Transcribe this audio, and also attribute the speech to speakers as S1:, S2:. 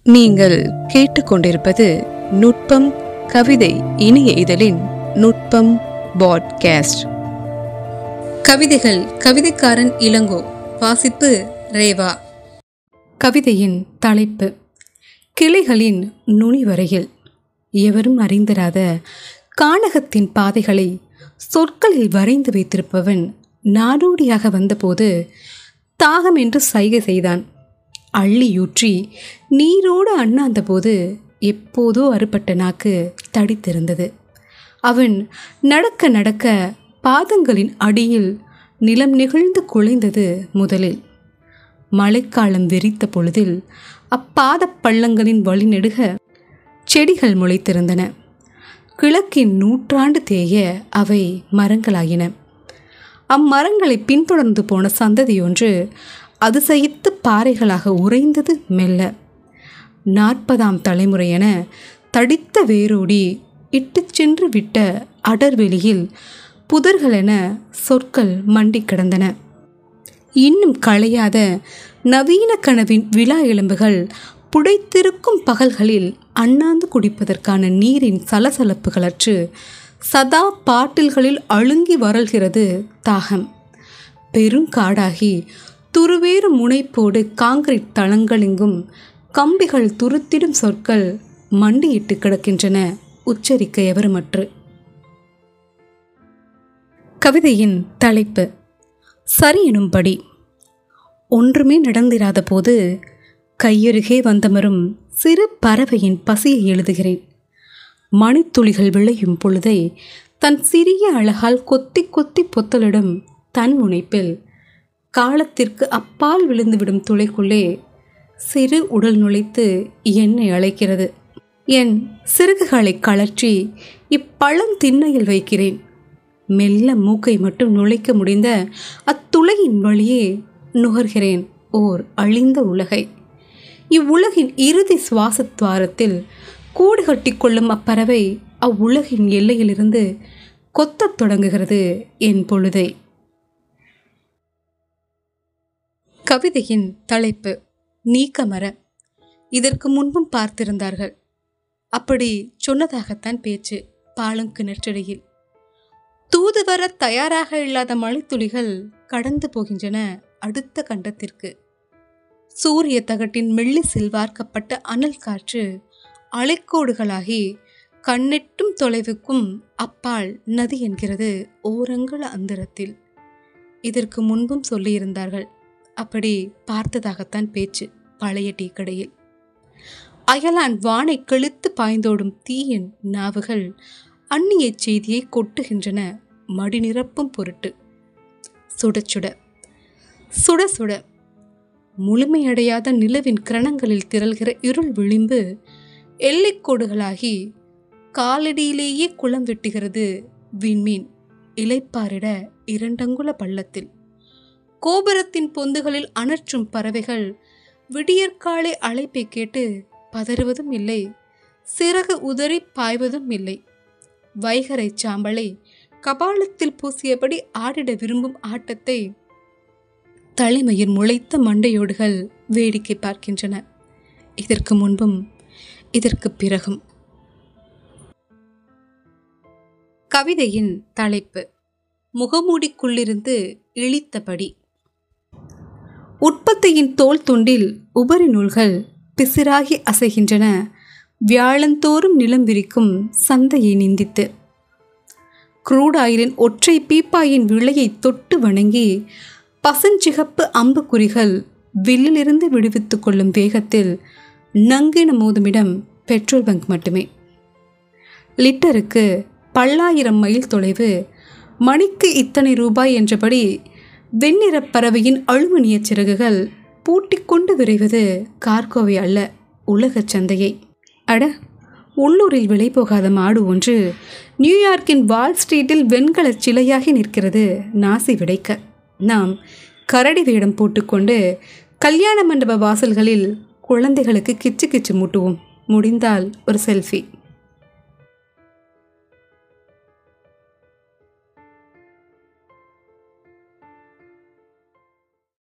S1: நீங்கள் கேட்டுக்கொண்டிருப்பது நுட்பம் கவிதை இனிய இதழின் நுட்பம் பாட்காஸ்ட் கவிதைகள் கவிதைக்காரன் இளங்கோ வாசிப்பு ரேவா கவிதையின் தலைப்பு கிளைகளின் நுனி வரையில் எவரும் அறிந்திராத கானகத்தின் பாதைகளை சொற்களில் வரைந்து வைத்திருப்பவன் நாடோடியாக வந்தபோது தாகம் என்று சைகை செய்தான் அள்ளியூற்றி நீரோடு அண்ணாந்தபோது எப்போதோ அறுபட்ட நாக்கு தடித்திருந்தது அவன் நடக்க நடக்க பாதங்களின் அடியில் நிலம் நெகிழ்ந்து குலைந்தது முதலில் மழைக்காலம் வெறித்த பொழுதில் அப்பாத பள்ளங்களின் வழிநெடுக செடிகள் முளைத்திருந்தன கிழக்கின் நூற்றாண்டு தேய அவை மரங்களாயின அம்மரங்களை பின்தொடர்ந்து போன சந்ததியொன்று அதிசயித்து பாறைகளாக உறைந்தது மெல்ல நாற்பதாம் தலைமுறையென தடித்த வேரோடி இட்டுச் சென்று விட்ட அடர்வெளியில் புதர்களென சொற்கள் மண்டி கிடந்தன இன்னும் களையாத நவீன கனவின் விழா எலும்புகள் புடைத்திருக்கும் பகல்களில் அண்ணாந்து குடிப்பதற்கான நீரின் சலசலப்புகளற்று சதா பாட்டில்களில் அழுங்கி வரல்கிறது தாகம் பெருங்காடாகி துருவேறு முனைப்போடு காங்கிரீட் தளங்களெங்கும் கம்பிகள் துருத்திடும் சொற்கள் மண்டியிட்டு கிடக்கின்றன உச்சரிக்க எவருமற்று கவிதையின் தலைப்பு சரி எனும்படி ஒன்றுமே நடந்திராத போது கையருகே வந்தமரும் சிறு பறவையின் பசியை எழுதுகிறேன் மணித்துளிகள் விளையும் பொழுதை தன் சிறிய அழகால் கொத்தி கொத்தி பொத்தலிடும் தன் முனைப்பில் காலத்திற்கு அப்பால் விழுந்துவிடும் துளைக்குள்ளே சிறு உடல் நுழைத்து என்னை அழைக்கிறது என் சிறகுகளை கழற்றி இப்பழம் திண்ணையில் வைக்கிறேன் மெல்ல மூக்கை மட்டும் நுழைக்க முடிந்த அத்துளையின் வழியே நுகர்கிறேன் ஓர் அழிந்த உலகை இவ்வுலகின் இறுதி சுவாசத்வாரத்தில் கூடு கட்டி கொள்ளும் அப்பறவை அவ்வுலகின் எல்லையிலிருந்து கொத்தத் தொடங்குகிறது என் பொழுதை கவிதையின் தலைப்பு நீக்கமர இதற்கு முன்பும் பார்த்திருந்தார்கள் அப்படி சொன்னதாகத்தான் பேச்சு பாலங்கிணற்றடியில் தூது வர தயாராக இல்லாத மழைத்துளிகள் கடந்து போகின்றன அடுத்த கண்டத்திற்கு சூரிய தகட்டின் மெல்லிசில் வார்க்கப்பட்ட அனல் காற்று அலைக்கோடுகளாகி கண்ணெட்டும் தொலைவுக்கும் அப்பால் நதி என்கிறது ஓரங்கள அந்தரத்தில் இதற்கு முன்பும் சொல்லியிருந்தார்கள் அப்படி பார்த்ததாகத்தான் பேச்சு பழைய டீ கடையில் அயலான் வானை கிழித்து பாய்ந்தோடும் தீயின் நாவுகள் அந்நிய செய்தியை கொட்டுகின்றன மடி நிரப்பும் பொருட்டு சுட சுட சுட சுட முழுமையடையாத நிலவின் கிரணங்களில் திரள்கிற இருள் விளிம்பு எல்லைக்கோடுகளாகி காலடியிலேயே குளம் வெட்டுகிறது விண்மீன் இலைப்பாரிட இரண்டங்குல பள்ளத்தில் கோபுரத்தின் பொந்துகளில் அனற்றும் பறவைகள் விடியற்காலை அழைப்பை கேட்டு பதறுவதும் இல்லை சிறகு உதறி பாய்வதும் இல்லை வைகரை சாம்பலை கபாலத்தில் பூசியபடி ஆடிட விரும்பும் ஆட்டத்தை தலைமையில் முளைத்த மண்டையோடுகள் வேடிக்கை பார்க்கின்றன இதற்கு முன்பும் இதற்கு பிறகும் கவிதையின் தலைப்பு முகமூடிக்குள்ளிருந்து இழித்தபடி உற்பத்தியின் தோல் துண்டில் உபரி நூல்கள் பிசிராகி அசைகின்றன வியாழந்தோறும் நிலம் விரிக்கும் சந்தையை நிந்தித்து குரூட் ஆயிலின் ஒற்றை பீப்பாயின் விலையை தொட்டு வணங்கி பசஞ்சிகப்பு அம்புக்குறிகள் வில்லிலிருந்து விடுவித்து கொள்ளும் வேகத்தில் நங்கின மோதுமிடம் பெட்ரோல் பங்க் மட்டுமே லிட்டருக்கு பல்லாயிரம் மைல் தொலைவு மணிக்கு இத்தனை ரூபாய் என்றபடி வெண்ணிறப் பறவையின் அலுமினிய சிறகுகள் பூட்டிக்கொண்டு விரைவது கார்கோவை அல்ல உலகச் சந்தையை அட உள்ளூரில் விலை போகாத மாடு ஒன்று நியூயார்க்கின் வால் ஸ்ட்ரீட்டில் வெண்கலச் சிலையாகி நிற்கிறது நாசி விடைக்க நாம் கரடி வேடம் போட்டுக்கொண்டு கல்யாண மண்டப வாசல்களில் குழந்தைகளுக்கு கிச்சு கிச்சு மூட்டுவோம் முடிந்தால் ஒரு செல்ஃபி